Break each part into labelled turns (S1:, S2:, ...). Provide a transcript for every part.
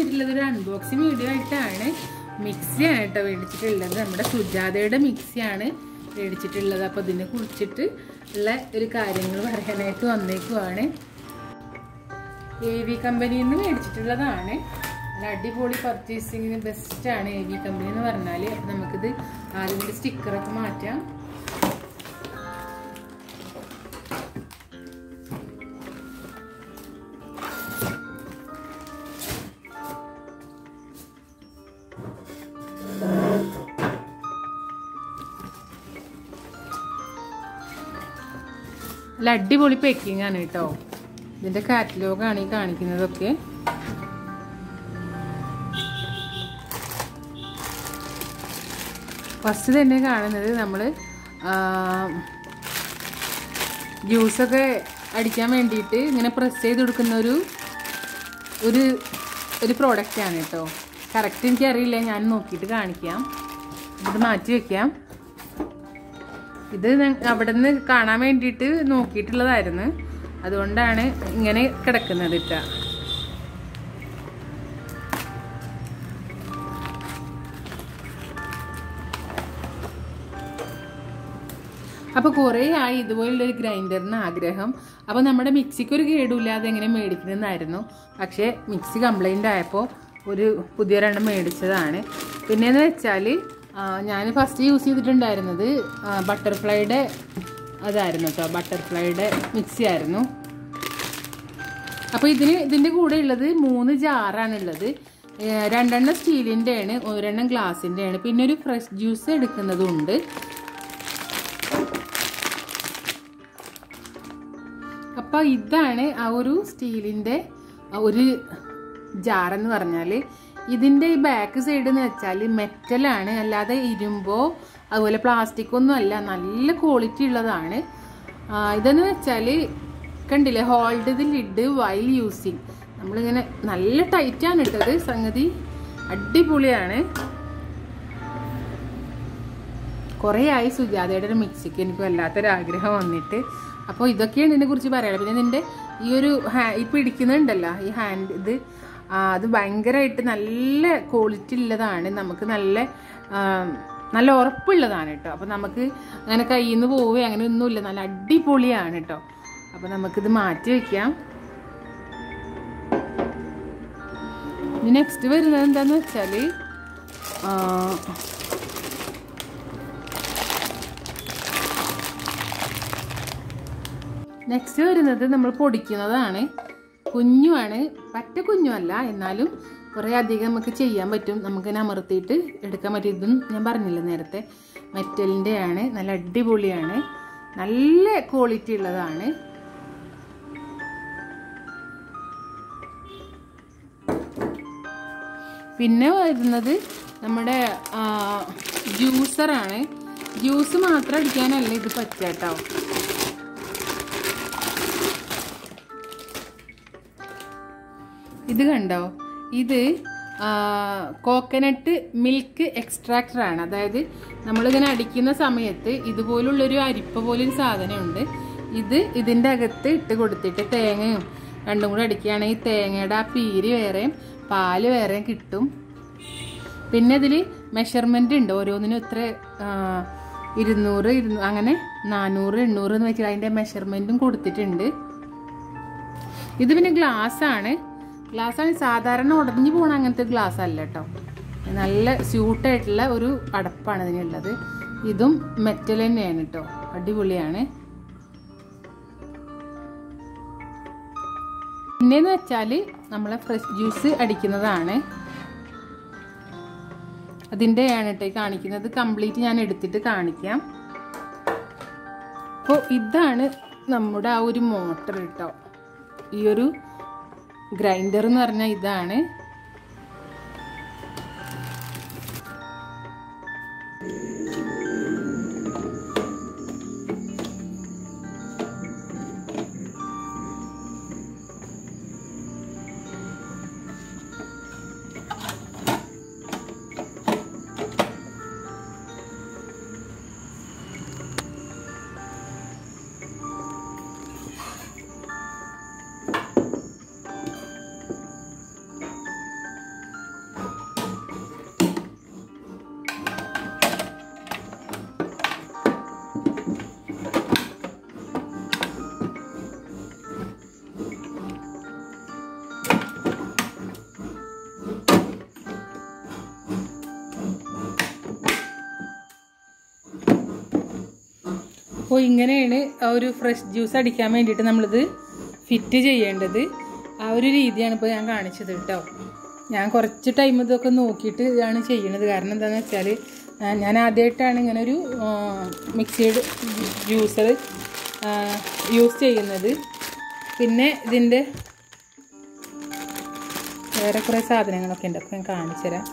S1: ചെയ്തിട്ടുള്ളത് ഒരു unboxing video ആയിട്ടാണ് മിക്സിയാണ് കേട്ടോ മേടിച്ചിട്ടുള്ളത് നമ്മുടെ സുജാതയുടെ മിക്സിയാണ് മേടിച്ചിട്ടുള്ളത് അപ്പോൾ ഇതിനെ കുറിച്ചിട്ട് ഉള്ള ഒരു കാര്യങ്ങൾ പറയാനായിട്ട് വന്നേക്കുവാണ് എ വി കമ്പനിയിൽ നിന്ന് മേടിച്ചിട്ടുള്ളതാണ് നല്ല അടിപൊളി പർച്ചേസിങ്ങിന് ബെസ്റ്റാണ് എ വി കമ്പനി എന്ന് പറഞ്ഞാൽ അപ്പം നമുക്കിത് ആദ്യം കൂടി സ്റ്റിക്കറൊക്കെ മാറ്റാം നല്ല അടിപൊളി പാക്കിംഗ് ആണ് കേട്ടോ ഇതിന്റെ കാറ്റലോഗാണ് ഈ കാണിക്കുന്നതൊക്കെ ഫസ്റ്റ് തന്നെ കാണുന്നത് നമ്മൾ ജ്യൂസൊക്കെ അടിക്കാൻ വേണ്ടിയിട്ട് ഇങ്ങനെ പ്രസ് ചെയ്ത് കൊടുക്കുന്ന ഒരു ഒരു ഒരു പ്രോഡക്റ്റാണ് കേട്ടോ കറക്റ്റ് എനിക്കറിയില്ല ഞാൻ നോക്കിയിട്ട് കാണിക്കാം ഇത് മാറ്റി വെക്കാം ഇത് അവിടെ നിന്ന് കാണാൻ വേണ്ടിയിട്ട് നോക്കിയിട്ടുള്ളതായിരുന്നു അതുകൊണ്ടാണ് ഇങ്ങനെ കിടക്കുന്നത് ഇട്ട അപ്പോൾ കുറേ ആയി ഇതുപോലുള്ളൊരു ഗ്രൈൻഡറിന് ആഗ്രഹം അപ്പോൾ നമ്മുടെ മിക്സിക്ക് ഒരു കേടുമില്ലാതെ എങ്ങനെ മേടിക്കണമെന്നായിരുന്നു പക്ഷേ മിക്സി കംപ്ലൈൻ്റ് ആയപ്പോൾ ഒരു പുതിയൊരെണ്ണം മേടിച്ചതാണ് പിന്നെയെന്ന് വെച്ചാൽ ഞാൻ ഫസ്റ്റ് യൂസ് ചെയ്തിട്ടുണ്ടായിരുന്നത് ബട്ടർഫ്ലൈയുടെ അതായിരുന്നു കേട്ടോ ബട്ടർഫ്ലൈയുടെ മിക്സി ആയിരുന്നു അപ്പോൾ ഇതിന് ഇതിൻ്റെ കൂടെ ഉള്ളത് മൂന്ന് ജാറാണ് ഉള്ളത് രണ്ടെണ്ണം സ്റ്റീലിൻ്റെ ആണ് ഒരെണ്ണം ഗ്ലാസിൻ്റെ ആണ് പിന്നെ ഒരു ഫ്രഷ് ജ്യൂസ് എടുക്കുന്നതുണ്ട് അപ്പോൾ ഇതാണ് ആ ഒരു സ്റ്റീലിൻ്റെ ഒരു ജാറെന്ന് പറഞ്ഞാൽ ഇതിൻ്റെ ഈ ബാക്ക് സൈഡ് എന്ന് വെച്ചാൽ മെറ്റലാണ് അല്ലാതെ ഇരുമ്പോ അതുപോലെ പ്ലാസ്റ്റിക് ഒന്നും അല്ല നല്ല ക്വാളിറ്റി ഉള്ളതാണ് ഇതെന്ന് വെച്ചാൽ കണ്ടില്ലേ hold the lid while using നമ്മളിങ്ങനെ നല്ല ടൈറ്റാണ് ഇട്ടത് സംഗതി അടിപൊളിയാണ് കുറേ ആയി സുജാതയുടെ ഒരു മിക്സിക്ക് എനിക്ക് വല്ലാത്തൊരാഗ്രഹം വന്നിട്ട് അപ്പോൾ ഇതൊക്കെയാണ് ഇതിനെ കുറിച്ച് പറയാനുള്ളത് പിന്നെ ഇതിൻ്റെ ഈ ഒരു ഹാ ഈ പിടിക്കുന്നുണ്ടല്ലോ ഈ ഹാൻഡ് ഇത് അത് ഭയങ്കരമായിട്ട് നല്ല ക്വാളിറ്റി ഉള്ളതാണ് നമുക്ക് നല്ല നല്ല ഉറപ്പുള്ളതാണ് കേട്ടോ അപ്പോൾ നമുക്ക് അങ്ങനെ കയ്യിൽ നിന്ന് പോവുകയോ അങ്ങനെ ഒന്നുമില്ല നല്ല അടിപൊളിയാണ് കേട്ടോ അപ്പോൾ നമുക്കിത് മാറ്റി വയ്ക്കാം ഇനി നെക്സ്റ്റ് വരുന്നത് എന്താന്ന് വെച്ചാൽ നെക്സ്റ്റ് വരുന്നത് നമ്മൾ പൊടിക്കുന്നതാണ് കുഞ്ഞുമാണ് പറ്റ കുഞ്ഞുമല്ല എന്നാലും കുറേ അധികം നമുക്ക് ചെയ്യാൻ പറ്റും നമുക്ക് അമർത്തിയിട്ട് എടുക്കാൻ പറ്റും ഇതും ഞാൻ പറഞ്ഞില്ല നേരത്തെ മെറ്റലിൻ്റെ ആണ് നല്ല അടിപൊളിയാണ് നല്ല ക്വാളിറ്റി ഉള്ളതാണ് പിന്നെ വരുന്നത് നമ്മുടെ ജ്യൂസറാണ് ജ്യൂസ് മാത്രം അടിക്കാനല്ല ഇത് പറ്റാട്ടോ ഇത് കണ്ടോ ഇത് കോക്കനട്ട് മിൽക്ക് എക്സ്ട്രാക്ടർ ആണ് അതായത് നമ്മളിങ്ങനെ അടിക്കുന്ന സമയത്ത് ഇതുപോലുള്ളൊരു അരിപ്പ പോലൊരു സാധനമുണ്ട് ഇത് ഇതിൻ്റെ അകത്ത് ഇട്ട് കൊടുത്തിട്ട് തേങ്ങയും രണ്ടും കൂടെ അടിക്കുകയാണെങ്കിൽ തേങ്ങയുടെ ആ പീരി വേറെയും പാല് വേറെയും കിട്ടും പിന്നെ ഇതിൽ മെഷർമെൻ്റ് ഉണ്ട് ഓരോന്നിനും ഇത്ര ഇരുന്നൂറ് ഇരുന്നൂ അങ്ങനെ നാനൂറ് എണ്ണൂറ് എന്ന് വെച്ചാൽ അതിൻ്റെ മെഷർമെൻറ്റും കൊടുത്തിട്ടുണ്ട് ഇത് പിന്നെ ഗ്ലാസ് ആണ് ഗ്ലാസ് ആണ് സാധാരണ ഉടഞ്ഞു പോണ അങ്ങനത്തെ ഗ്ലാസ് അല്ല കേട്ടോ നല്ല സ്യൂട്ടായിട്ടുള്ള ഒരു അടപ്പാണ് ഇതിനുള്ളത് ഇതും മെറ്റൽ തന്നെയാണ് കേട്ടോ അടിപൊളിയാണ് പിന്നെന്ന് വെച്ചാൽ നമ്മളെ ഫ്രഷ് ജ്യൂസ് അടിക്കുന്നതാണ് അതിൻ്റെയാണ് കേട്ടോ കാണിക്കുന്നത് കംപ്ലീറ്റ് ഞാൻ എടുത്തിട്ട് കാണിക്കാം അപ്പോൾ ഇതാണ് നമ്മുടെ ആ ഒരു മോട്ടർ കേട്ടോ ഈ ഒരു ഗ്രൈൻഡർ എന്ന് പറഞ്ഞാൽ ഇതാണ് അപ്പോൾ ഇങ്ങനെയാണ് ആ ഒരു ഫ്രഷ് ജ്യൂസ് അടിക്കാൻ വേണ്ടിയിട്ട് നമ്മളിത് ഫിറ്റ് ചെയ്യേണ്ടത് ആ ഒരു രീതിയാണ് ഇപ്പോൾ ഞാൻ കാണിച്ചത് കേട്ടോ ഞാൻ കുറച്ച് ടൈം ഇതൊക്കെ നോക്കിയിട്ട് ഇതാണ് ചെയ്യണത് കാരണം എന്താണെന്ന് വെച്ചാൽ ഞാൻ ആദ്യമായിട്ടാണ് ഇങ്ങനെ ഒരു മിക്സിയുടെ ജ്യൂസർ യൂസ് ചെയ്യുന്നത് പിന്നെ ഇതിൻ്റെ വേറെ കുറേ സാധനങ്ങളൊക്കെ ഉണ്ട് ഒക്കെ ഞാൻ കാണിച്ചു തരാം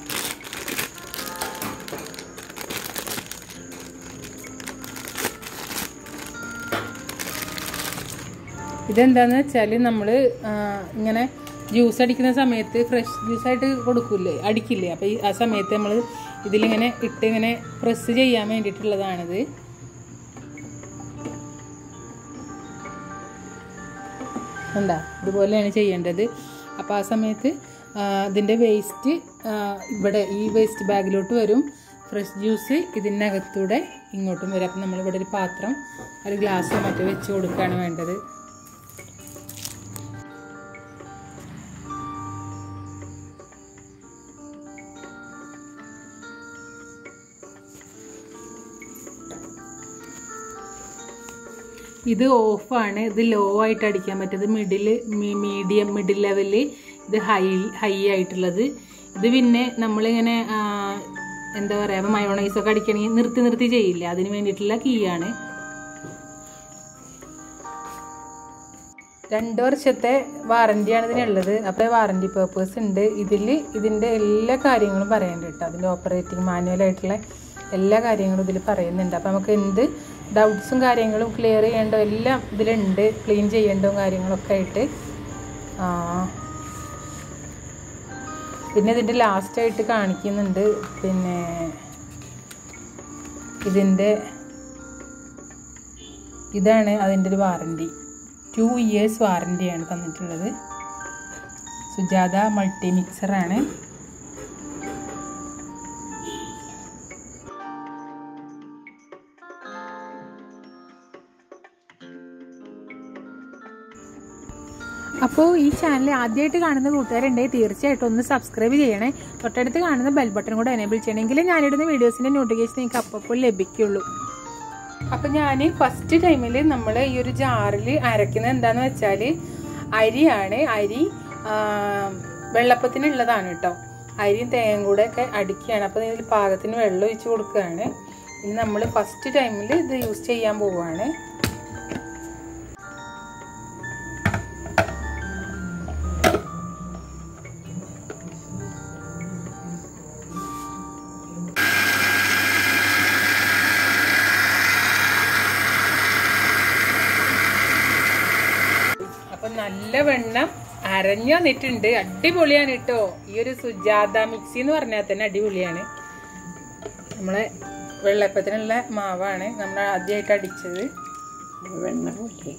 S1: ഇതെന്താന്ന് വെച്ചാൽ നമ്മൾ ഇങ്ങനെ ജ്യൂസ് അടിക്കുന്ന സമയത്ത് ഫ്രഷ് ജ്യൂസായിട്ട് കൊടുക്കില്ലേ അടിക്കില്ലേ അപ്പോൾ ഈ ആ സമയത്ത് നമ്മൾ ഇതിലിങ്ങനെ ഇട്ട് ഇങ്ങനെ പ്രസ് ചെയ്യാൻ വേണ്ടിയിട്ടുള്ളതാണിത് എന്താ ഇതുപോലെയാണ് ചെയ്യേണ്ടത് അപ്പോൾ ആ സമയത്ത് ഇതിൻ്റെ വേസ്റ്റ് ഇവിടെ ഈ വേസ്റ്റ് ബാഗിലോട്ട് വരും ഫ്രഷ് ജ്യൂസ് ഇതിനകത്തൂടെ ഇങ്ങോട്ടും വരും അപ്പം നമ്മളിവിടെ ഒരു പാത്രം ഒരു ഗ്ലാസ് മറ്റോ വെച്ച് കൊടുക്കുകയാണ് വേണ്ടത് ഇത് ഓഫാണ് ഇത് ലോ ആയിട്ട് അടിക്കാൻ പറ്റും ഇത് മിഡിൽ മീഡിയം മിഡിൽ ലെവലിൽ ഇത് ഹൈ ഹൈ ആയിട്ടുള്ളത് ഇത് പിന്നെ നമ്മളിങ്ങനെ ആ, എന്താ പറയുക ഇപ്പോൾ മയോണൈസൊക്കെ അടിക്കണമെങ്കിൽ നിർത്തി നിർത്തി ചെയ്യില്ല അതിന് വേണ്ടിയിട്ടുള്ള കീ ആണ് രണ്ട് വർഷത്തെ വാറൻറ്റിയാണ് ഇതിനുള്ളത് അപ്പോൾ വാറൻറ്റി പേർപ്പേഴ്സ് ഉണ്ട് ഇതിൽ ഇതിൻ്റെ എല്ലാ കാര്യങ്ങളും പറയുന്നുണ്ട് കേട്ടോ അതിൻ്റെ ഓപ്പറേറ്റിംഗ് മാനുവലായിട്ടുള്ള എല്ലാ കാര്യങ്ങളും ഇതിൽ പറയുന്നുണ്ട് അപ്പോൾ നമുക്ക് എന്ത് ഡൗട്ട്സും കാര്യങ്ങളും ക്ലിയർ ചെയ്യേണ്ടതും എല്ലാം ഇതിലുണ്ട് ക്ലീൻ ചെയ്യേണ്ടതും കാര്യങ്ങളൊക്കെ ആയിട്ട് ആ, പിന്നെ ഇതിൻ്റെ ലാസ്റ്റായിട്ട് കാണിക്കുന്നുണ്ട് പിന്നെ ഇതിൻ്റെ ഇതാണ് അതിൻ്റെ ഒരു വാറൻറ്റി ടു ഇയേഴ്സ് വാറൻറ്റിയാണ് തന്നിട്ടുള്ളത് സുജാത മൾട്ടി മിക്സറാണ് അപ്പോൾ ഈ ചാനൽ ആദ്യമായിട്ട് കാണുന്ന കൂട്ടുകാരുണ്ടെങ്കിൽ തീർച്ചയായിട്ടും ഒന്ന് സബ്സ്ക്രൈബ് ചെയ്യണേ തൊട്ടടുത്ത് കാണുന്ന ബെൽ ബട്ടൺ കൂടെ എനേബിൾ ചെയ്യണമെങ്കിൽ ഞാനിടുന്ന വീഡിയോസിൻ്റെ നോട്ടിഫിക്കേഷൻ നിങ്ങൾക്ക് അപ്പോൾ ലഭിക്കുള്ളൂ അപ്പം ഞാൻ ഫസ്റ്റ് ടൈമിൽ നമ്മൾ ഈ ഒരു ജാറിൽ അരക്കുന്നത് എന്താന്ന് വെച്ചാൽ അരിയാണ് അരി ആ, വെള്ളപ്പത്തിനുള്ളതാണ് കേട്ടോ അരിയും തേങ്ങയും കൂടെ ഒക്കെ അടിക്കുകയാണ് അപ്പം ഇതിൽ പാകത്തിന് വെള്ളം ഒഴിച്ച് കൊടുക്കുകയാണ് ഇനി നമ്മൾ ഫസ്റ്റ് ടൈമിൽ ഇത് യൂസ് ചെയ്യാൻ പോവുകയാണ് അപ്പൊ നല്ല വെണ്ണം അരഞ്ഞു വന്നിട്ടുണ്ട് അടിപൊളിയാണ് കേട്ടോ ഈ ഒരു സുജാത മിക്സി എന്ന് പറഞ്ഞാൽ തന്നെ അടിപൊളിയാണ് നമ്മളെ വെള്ളപ്പത്തിനുള്ള മാവാണ് നമ്മൾ ആദ്യമായിട്ട് അടിച്ചത്
S2: വെണ്ണ പോലെ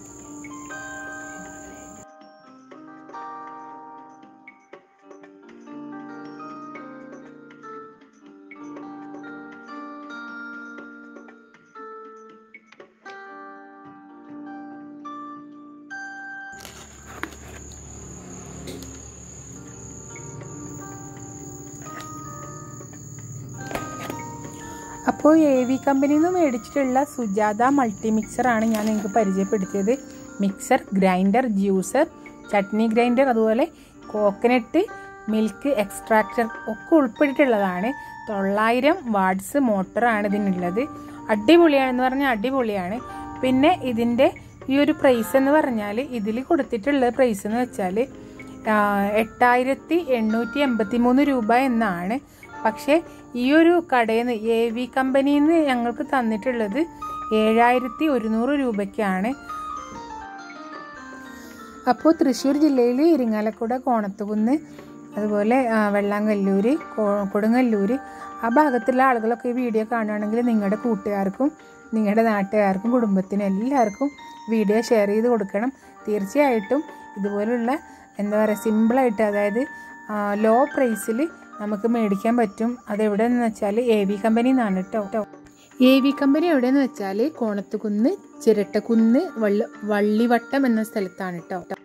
S1: അപ്പോൾ എ വി കമ്പനിയിൽ നിന്ന് മേടിച്ചിട്ടുള്ള സുജാത മൾട്ടി മിക്സറാണ് ഞാൻ നിങ്ങൾക്ക് പരിചയപ്പെടുത്തിയത് mixer grinder juicer chutney grinder അതുപോലെ കോക്കനട്ട് മിൽക്ക് എക്സ്ട്രാക്ടർ ഒക്കെ ഉൾപ്പെട്ടിട്ടുള്ളതാണ് തൊള്ളായിരം വാട്ട്സ് മോട്ടറാണ് ഇതിനുള്ളത് അടിപൊളിയാണെന്ന് പറഞ്ഞാൽ അടിപൊളിയാണ് പിന്നെ ഇതിൻ്റെ ഈ ഒരു പ്രൈസ് എന്ന് പറഞ്ഞാൽ ഇതിൽ കൊടുത്തിട്ടുള്ള പ്രൈസ് എന്ന് വെച്ചാൽ എട്ടായിരത്തി എണ്ണൂറ്റി എൺപത്തി മൂന്ന് രൂപ എന്നാണ് പക്ഷേ ഈ ഒരു കടയിൽ നിന്ന് എ വി കമ്പനിയിൽ നിന്ന് ഞങ്ങൾക്ക് തന്നിട്ടുള്ളത് ഏഴായിരത്തി ഒരുന്നൂറ് രൂപയ്ക്കാണ് അപ്പോൾ തൃശ്ശൂർ ജില്ലയിൽ ഇരിങ്ങാലക്കുട കോണത്തുകുന്ന് അതുപോലെ ആ, വെള്ളാങ്കല്ലൂര് കോ- കൊടുങ്ങല്ലൂര് ആ ഭാഗത്തുള്ള ആളുകളൊക്കെ ഈ വീഡിയോ കാണുകയാണെങ്കിൽ നിങ്ങളുടെ കൂട്ടുകാർക്കും നിങ്ങളുടെ നാട്ടുകാർക്കും കുടുംബത്തിനും എല്ലാവർക്കും വീഡിയോ ഷെയർ ചെയ്ത് കൊടുക്കണം തീർച്ചയായിട്ടും ഇതുപോലുള്ള എന്താ പറയുക സിമ്പിളായിട്ട് അതായത് ലോ പ്രൈസിൽ നമുക്ക് മേടിക്കാൻ പറ്റും അതെവിടെയെന്ന് വെച്ചാൽ എ വി കമ്പനി എന്നാണ് കേട്ടോ എ വി കമ്പനി എവിടെയെന്ന് വെച്ചാൽ കോണത്തുകുന്ന് ചിരട്ടക്കുന്ന് വള്ളി വള്ളിവട്ടം എന്ന സ്ഥലത്താണ് കേട്ടോ